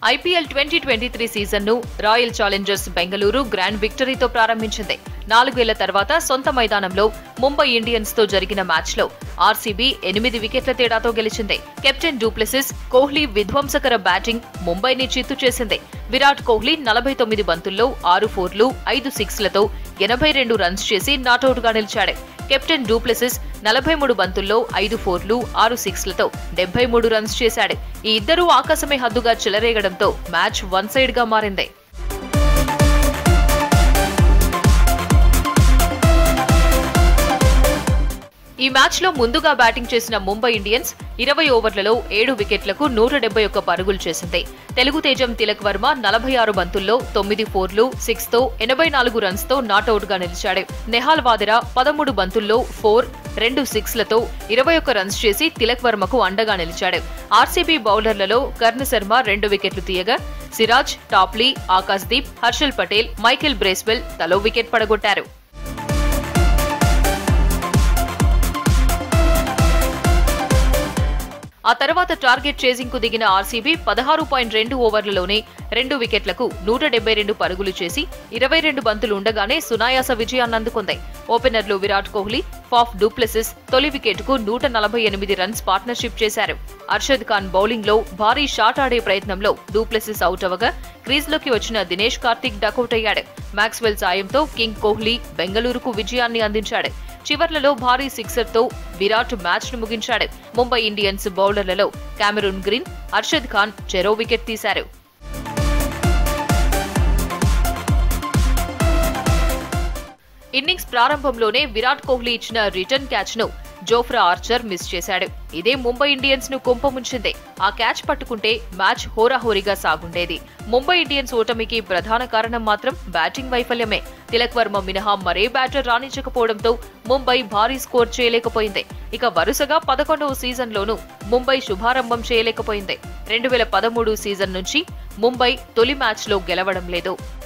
IPL twenty twenty three సీజన్ను Royal Challengers Bengaluru grand విక్టరీతో ప్రారంభించింది నాలుగేళ్ల తర్వాత సొంత మైదానంలో ముంబై ఇండియన్స్ తో జరిగిన మ్యాచ్లో ఆర్సీబీ ఎనిమిది వికెట్ల తేడాతో గెలిచింది కెప్టెన్ డూప్లెసిస్ కోహ్లీ విధ్వంసకర బ్యాటింగ్ ముంబైని చిత్తు చేసింది విరాట్ కోహ్లీ నలభై తొమ్మిది బంతుల్లో ఆరు ఫోర్లు ఐదు సిక్స్లతో ఎనభై రెండు రన్స్ చేసి నాటౌట్గా నిలిచాడు కెప్టెన్ డూప్లెసిస్ నలభై మూడు బంతుల్లో ఐదు ఫోర్లు ఆరు సిక్స్లతో డెబ్బై మూడు రన్స్ చేశాడు ఈ ఇద్దరూ ఆకాశమే హద్దుగా చెలరేగడంతో మ్యాచ్ వన్ సైడ్ గా మారింది ఈ మ్యాచ్ లో ముందుగా బ్యాటింగ్ చేసిన ముంబై ఇండియన్స్ ఇరవై ఓవర్లలో ఏడు వికెట్లకు నూట డెబ్బై ఒక్క పరుగులు చేసింది తెలుగు తేజం తిలక్ వర్మ నలభై ఆరు బంతుల్లో తొమ్మిది ఫోర్లు సిక్స్ తో ఎనభై నాలుగు రన్స్ తో నాటౌట్ గా నిలిచాడు నెహాల్ వాదిరా పదమూడు బంతుల్లో ఫోర్ రెండు సిక్స్లతో ఇరవై ఒక్క రన్స్ చేసి తిలక్ వర్మకు అండగా నిలిచాడు ఆర్సీబీ బౌలర్లలో కర్ణ శర్మ రెండు వికెట్లు తీయగా Siraj Topley Akash Deep Harshal Patel Michael Bracewell తలో వికెట్ పడగొట్టారు ఆ తర్వాత టార్గెట్ చేజింగ్ కు దిగిన ఆర్సీబీ పదహారు పాయింట్ రెండు ఓవర్లలోనే రెండు వికెట్లకు నూట డెబ్బై రెండు పరుగులు చేసి ఇరవై రెండు బంతులు ఉండగానే సునాయాస విజయాన్ని అందుకుంది ఓపెనర్లు విరాట్ కోహ్లీ ఫాఫ్ డూప్లెసిస్ తొలి వికెట్ కు నూట నలభై ఎనిమిది రన్స్ పార్ట్నర్షిప్ చేశారు అర్షద్ ఖాన్ బౌలింగ్ లో భారీ షాట్ ఆడే ప్రయత్నంలో డూప్లెసిస్ అవుట్ అవగా క్రీజ్లోకి వచ్చిన దినేష్ కార్తిక్ డకౌట్ అయ్యాడు మాక్స్వెల్ సాయంతో కింగ్ కోహ్లీ బెంగళూరుకు విజయాన్ని అందించాడు చివర్లలో భారీ సిక్సర్ తో విరాట్ మ్యాచ్ ను ముగించాడు ముంబై ఇండియన్స్ బౌలర్లలో కామెరూన్ గ్రీన్ అర్షద్ ఖాన్ చెరో వికెట్ తీశారు ఇన్నింగ్స్ ప్రారంభంలోనే విరాట్ కోహ్లీ ఇచ్చిన రిటర్న్ క్యాచ్ ను జోఫ్రా ఆర్చర్ మిస్ చేశాడు ఇదే ముంబై ఇండియన్స్ ను కుంపముంచింది ఆ క్యాచ్ పట్టుకుంటే మ్యాచ్ హోరాహోరీగా సాగుండేది ముంబై ఇండియన్స్ ఓటమికి ప్రధాన కారణం మాత్రం బ్యాటింగ్ వైఫల్యమే తిలక్ వర్మ మినహా మరే బ్యాటర్ రాణించకపోవడంతో ముంబై భారీ స్కోర్ చేయలేకపోయింది ఇక వరుసగా పదకొండవ సీజన్లోనూ ముంబై శుభారంభం చేయలేకపోయింది రెండు వేల పదమూడు సీజన్ నుంచి ముంబై తొలి మ్యాచ్లో గెలవడం లేదు